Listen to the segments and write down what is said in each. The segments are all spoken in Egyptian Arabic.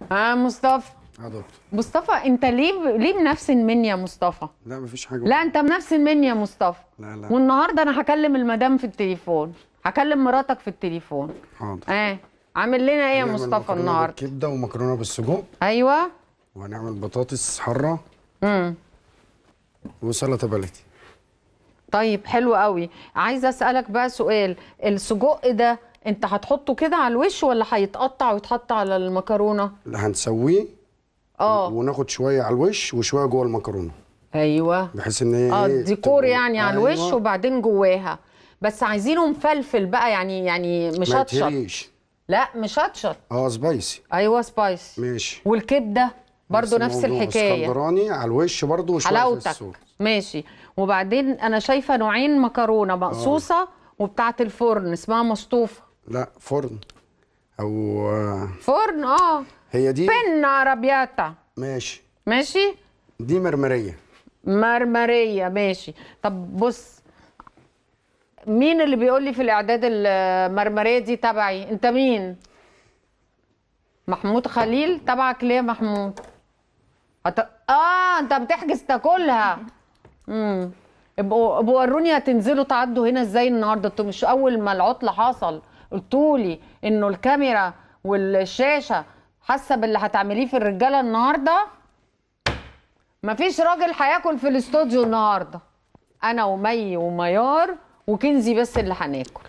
اه مصطفى اه دكتور مصطفى انت ليه ليه منفسن مني يا مصطفى لا مفيش حاجه لا انت منفسن مني يا مصطفى لا لا والنهارده انا هكلم المدام في التليفون هكلم مراتك في التليفون حاضر اه عامل لنا ايه يا هنعمل مصطفى مكرونة النهارده بالكبده ومكرونه بالسجق ايوه وهنعمل بطاطس حاره امم وسلطه بلدي طيب حلو قوي عايزه اسالك بقى سؤال السجق ده انت هتحطه كده على الوش ولا هيتقطع ويتحط على المكرونه لا هنسويه اه وناخد شويه على الوش وشويه جوه المكرونه ايوه بحيث ان هي اه إيه ديكور تبقى- يعني على الوش أيوة، وبعدين جواها بس عايزينه مفلفل بقى يعني يعني ما مشطشط يتهريش لا مشطشط اه سبايسي ايوه سبايس ماشي والكبده برضو نفس الموضوع. الحكايه اسكندراني على الوش برضو وشويه في حلاوتك الصوص ماشي وبعدين انا شايفه نوعين مكرونه مقصوصه وبتاعه الفرن اسمها مصطوفه لا فرن او آه، فرن اه هي دي بن عربياتا ماشي ماشي دي مرمريه مرمريه ماشي طب بص مين اللي بيقول لي في الاعداد المرمريه دي تبعي انت مين محمود خليل تبعك ليه يا محمود هت... اه انت بتحجز تاكلها امم ابقوا ابقوا وروني هتنزلوا تعدوا هنا ازاي النهارده انتوا مش اول ما العطله حصل قلتولي انه الكاميرا والشاشه حاسه باللي هتعمليه في الرجاله النهارده مفيش راجل هياكل في الاستوديو النهارده انا ومي وميار وكنزي بس اللي هناكل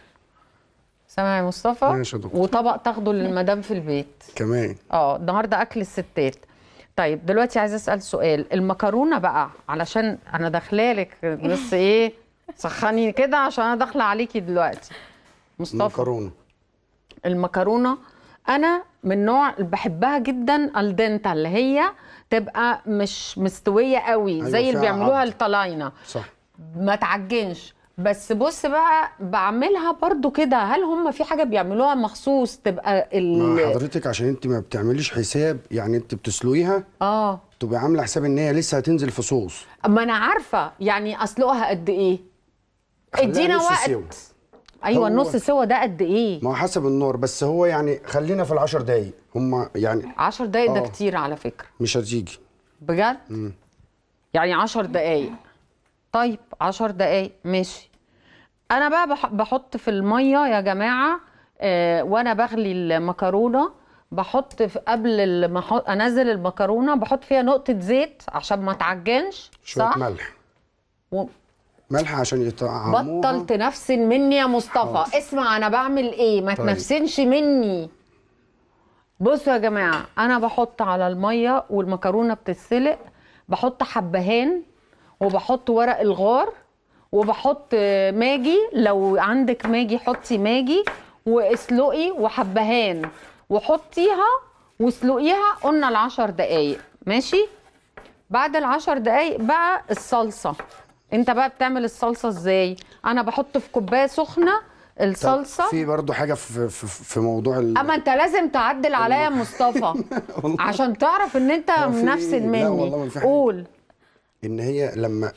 سامع يا مصطفى ماشي يا دكتور. وطبق تاخده للمدام في البيت كمان اه النهارده اكل الستات طيب دلوقتي عايزه اسال سؤال المكرونه بقى علشان انا داخلالك بس ايه سخني كده عشان انا داخله عليكي دلوقتي مصطفى مكرونه المكرونه انا من نوع اللي بحبها جدا الدنتا اللي هي تبقى مش مستويه قوي أيوة، زي اللي فيها بيعملوها عض. الطلاينه صح ما تعجنش بس بص بقى بعملها برضو كده هل هم في حاجه بيعملوها مخصوص تبقى ما ال حضرتك عشان انت ما بتعمليش حساب يعني انت بتسلقيها اه تبقى عامله حساب ان هي لسه هتنزل في صوص ما انا عارفه يعني اسلقها قد ايه خليها ادينا نص وقت سوا. ايوه هو- النص سوا ده قد ايه ما هو حسب النار بس هو يعني خلينا في العشر دقايق هم يعني 10 دقايق ده آه. كتير على فكره مش هتيجي بجد يعني 10 دقايق طيب 10 دقايق ماشي انا بقى بح- بحط في الميه يا جماعه آه وانا بغلي المكرونه بحط في قبل ما أحط- انزل المكرونه بحط فيها نقطه زيت عشان ما تعجنش شويه صح ملح و- ملح عشان يطعموها بطل تنفسن مني يا مصطفى حاضر. اسمع انا بعمل ايه ما طيب. تنفسنش مني بصوا يا جماعه انا بحط على الميه والمكرونه بتتسلق بحط حبهان وبحط ورق الغار وبحط آه، ماجي لو عندك ماجي حطي ماجي واسلقي وحبهان وحطيها واسلقيها قلنا العشر دقايق ماشي بعد العشر دقايق بقى الصلصة انت بقى بتعمل الصلصة ازاي انا بحط في كوباية سخنة طب الصلصة في برضو حاجه في في, في موضوع ال... اما انت لازم تعدل عليا يا مصطفى والله. عشان تعرف ان انت هو في- منفسن لا مني والله ما في حاجة. قول ان هي لما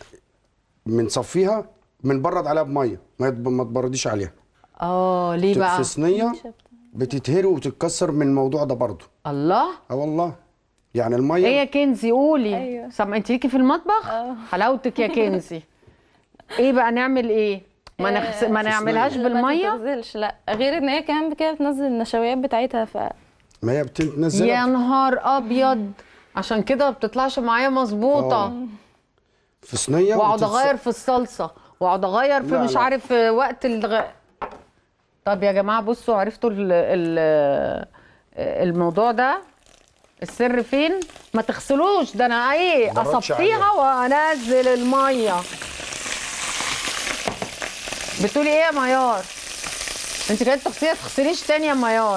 بنصفيها بنبرد عليها بميه ما يتب- ما تبرديش عليها اه ليه بقى في صينيه بتتهري وتتكسر من الموضوع ده برضو الله اه والله يعني الميه ايه يا كنزي قولي أيوة. سم... انت ليكي في المطبخ حلاوتك يا كنزي ايه بقى نعمل ايه ما نغس... ما آه، نعملهاش صينية. بالميه ما تنزلش لا غير ان هي كمان كده بتنزل النشويات بتاعتها ف ما هي بتنزل يا نهار ابيض عشان كده ما بتطلعش معايا مظبوطه آه. في صينيه واقعد وتتس- اغير في الصلصه واقعد اغير في لا، مش لا. عارف وقت الغ... طب يا جماعه بصوا عرفتوا ال... ال... الموضوع ده السر فين ما تغسلوش ده انا ايه ما بردش اصفيها وانزل الميه بتقولي ايه يا ميار انت كده تغسليها تغسليش تاني يا ميار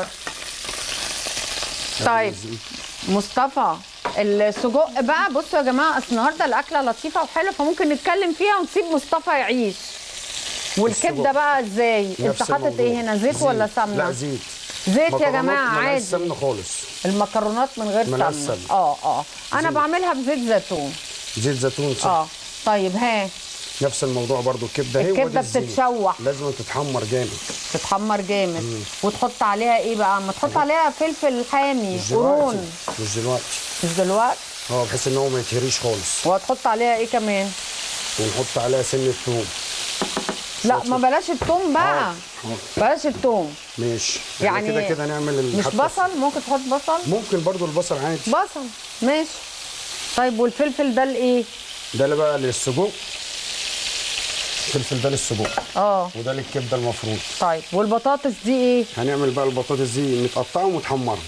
طيب مصطفى السجق بقى بصوا يا جماعه اصل النهارده الاكله لطيفه وحلوه فممكن نتكلم فيها ونسيب مصطفى يعيش والكبده السجق. بقى ازاي انت نفس حاطط الموضوع. ايه هنا زيت ولا سمنه لا زيت زيت يا مكرونات جماعه ملهاش عادي سمنه خالص المكرونات من غير ملهاش سمنه سمنة. اه اه انا زيت. بعملها بزيت زيتون زيت زيتون صح اه طيب ها نفس الموضوع برضو الكبده اهي وادي الكبده الزينة. بتتشوح لازم تتحمر جامد تتحمر جامد وتحط عليها ايه بقى ما تحط عليها فلفل حامي مش دلوقتي قرون مش دلوقتي مش دلوقتي اه بحيث ان هو ما يتهريش خالص وهتحط عليها ايه كمان ونحط عليها سنه ثوم لا ما بلاش التوم بقى حاضر. بلاش التوم ماشي يعني يعني كده كده نعمل ال- مش حتى- بصل ممكن تحط بصل ممكن برضو البصل عادي بصل ماشي طيب والفلفل ده لايه ده اللي بقى للسجق الفلفل ده للسجق اه وده للكبده المفروض طيب والبطاطس دي ايه هنعمل بقى البطاطس دي متقطعه ومتحمره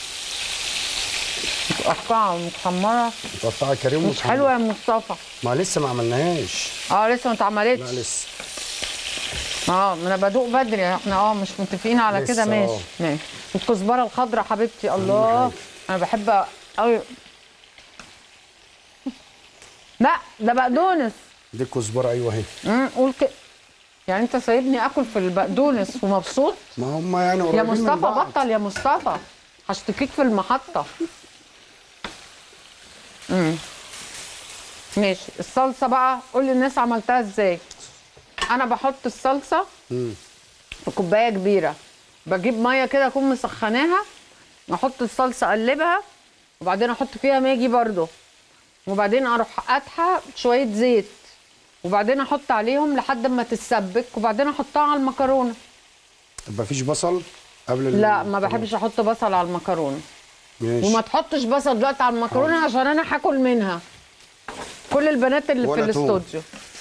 متقطعه ومتحمره متقطعه كريم مش ومتحمره حلوه يا مصطفى ما لسه ما عملناهاش اه لسه ما لا اتعملتش لسه اه ما انا بدوق بدري احنا اه مش متفقين على لسه، كده ماشي آه. ماشي الكزبره الخضراء حبيبتي الله حاجة. انا بحب قوي لا ده بقدونس دي الكزبره ايوه اهي امم قول كده يعني انت سايبني اكل في البقدونس ومبسوط ما هم يعني يا قريبين من مصطفى بعض. بطل يا مصطفى هشتكيك في المحطه امم ماشي الصلصه بقى قول للناس عملتها ازاي انا بحط الصلصه مم. في كوبايه كبيره بجيب ميه كده اكون مسخناها احط الصلصه اقلبها وبعدين احط فيها ماجي برضو وبعدين اروح قاتحه شويه زيت وبعدين احط عليهم لحد ما تتسبك وبعدين احطها على المكرونه طب مفيش بصل قبل ال- لا ما بحبش احط بصل على المكرونه ماشي وما تحطش بصل دلوقتي على المكرونه عشان انا هاكل منها كل البنات اللي في ولا توم. الاستوديو